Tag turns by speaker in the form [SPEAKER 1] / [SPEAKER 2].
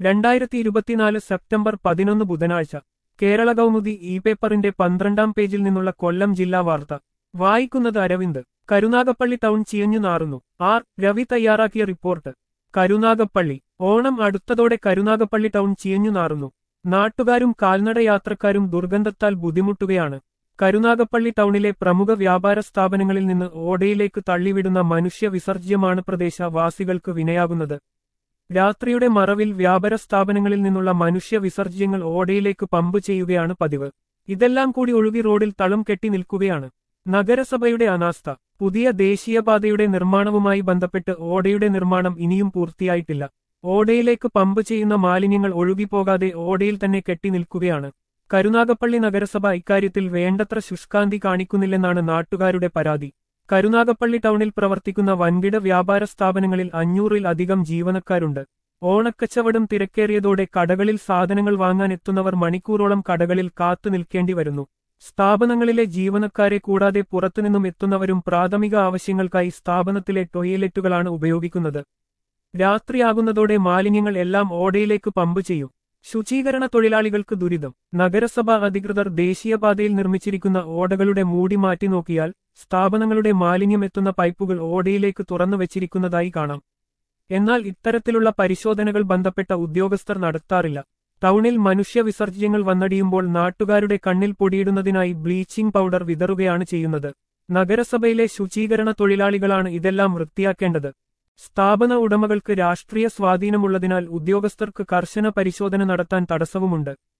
[SPEAKER 1] രണ്ടായിരത്തി ഇരുപത്തിനാല് സെപ്റ്റംബർ പതിനൊന്ന് ബുധനാഴ്ച കേരള കൗമുദി ഇ പേപ്പറിന്റെ പന്ത്രണ്ടാം പേജിൽ നിന്നുള്ള കൊല്ലം ജില്ലാ വാർത്ത വായിക്കുന്നത് അരവിന്ദ് കരുനാഗപ്പള്ളി ടൗൺ ചിയഞ്ഞു നാറുന്നു ആർ രവി തയ്യാറാക്കിയ റിപ്പോർട്ട് കരുനാഗപ്പള്ളി ഓണം അടുത്തതോടെ കരുനാഗപ്പള്ളി ടൗൺ ചിയഞ്ഞു നാറുന്നു നാട്ടുകാരും കാൽനട യാത്രക്കാരും ദുർഗന്ധത്താൽ ബുദ്ധിമുട്ടുകയാണ് കരുനാഗപ്പള്ളി ടൗണിലെ പ്രമുഖ വ്യാപാര സ്ഥാപനങ്ങളിൽ നിന്ന് ഓടയിലേക്ക് തള്ളിവിടുന്ന മനുഷ്യ വിസർജ്യമാണ് പ്രദേശവാസികൾക്ക് വിനയാകുന്നത് രാത്രിയുടെ മറവിൽ വ്യാപാര സ്ഥാപനങ്ങളിൽ നിന്നുള്ള മനുഷ്യ വിസർജ്യങ്ങൾ ഓടയിലേക്ക് പമ്പ് ചെയ്യുകയാണ് പതിവ് ഇതെല്ലാം കൂടി ഒഴുകി റോഡിൽ തളം കെട്ടി നിൽക്കുകയാണ് നഗരസഭയുടെ അനാസ്ഥ പുതിയ ദേശീയപാതയുടെ നിർമ്മാണവുമായി ബന്ധപ്പെട്ട് ഓടയുടെ നിർമ്മാണം ഇനിയും പൂർത്തിയായിട്ടില്ല ഓടയിലേക്ക് പമ്പ് ചെയ്യുന്ന മാലിന്യങ്ങൾ ഒഴുകിപ്പോകാതെ ഓടയിൽ തന്നെ കെട്ടി നിൽക്കുകയാണ് കരുനാഗപ്പള്ളി നഗരസഭ ഇക്കാര്യത്തിൽ വേണ്ടത്ര ശുഷ്കാന്തി കാണിക്കുന്നില്ലെന്നാണ് നാട്ടുകാരുടെ പരാതി കരുനാഗപ്പള്ളി ടൗണിൽ പ്രവർത്തിക്കുന്ന വൻകിട വ്യാപാര സ്ഥാപനങ്ങളിൽ അഞ്ഞൂറിൽ അധികം ജീവനക്കാരുണ്ട് ഓണക്കച്ചവടം തിരക്കേറിയതോടെ കടകളിൽ സാധനങ്ങൾ വാങ്ങാൻ എത്തുന്നവർ മണിക്കൂറോളം കടകളിൽ കാത്തു നിൽക്കേണ്ടി വരുന്നു സ്ഥാപനങ്ങളിലെ ജീവനക്കാരെ കൂടാതെ പുറത്തുനിന്നും എത്തുന്നവരും പ്രാഥമിക ആവശ്യങ്ങൾക്കായി സ്ഥാപനത്തിലെ ടോയ്ലറ്റുകളാണ് ഉപയോഗിക്കുന്നത് രാത്രിയാകുന്നതോടെ മാലിന്യങ്ങൾ എല്ലാം ഓടയിലേക്ക് പമ്പ് ചെയ്യും ശുചീകരണ തൊഴിലാളികൾക്ക് ദുരിതം നഗരസഭാ അധികൃതർ ദേശീയപാതയിൽ നിർമ്മിച്ചിരിക്കുന്ന ഓടകളുടെ മൂടി മാറ്റി നോക്കിയാൽ സ്ഥാപനങ്ങളുടെ മാലിന്യം എത്തുന്ന പൈപ്പുകൾ ഓടയിലേക്ക് തുറന്നു വെച്ചിരിക്കുന്നതായി കാണാം എന്നാൽ ഇത്തരത്തിലുള്ള പരിശോധനകൾ ബന്ധപ്പെട്ട ഉദ്യോഗസ്ഥർ നടത്താറില്ല ടൗണിൽ മനുഷ്യ വിസർജ്യങ്ങൾ വന്നടിയുമ്പോൾ നാട്ടുകാരുടെ കണ്ണിൽ പൊടിയിടുന്നതിനായി ബ്ലീച്ചിംഗ് പൗഡർ വിതറുകയാണ് ചെയ്യുന്നത് നഗരസഭയിലെ ശുചീകരണ തൊഴിലാളികളാണ് ഇതെല്ലാം വൃത്തിയാക്കേണ്ടത് സ്ഥാപന ഉടമകൾക്ക് രാഷ്ട്രീയ സ്വാധീനമുള്ളതിനാൽ ഉദ്യോഗസ്ഥർക്ക് കർശന പരിശോധന നടത്താൻ തടസ്സവുമുണ്ട്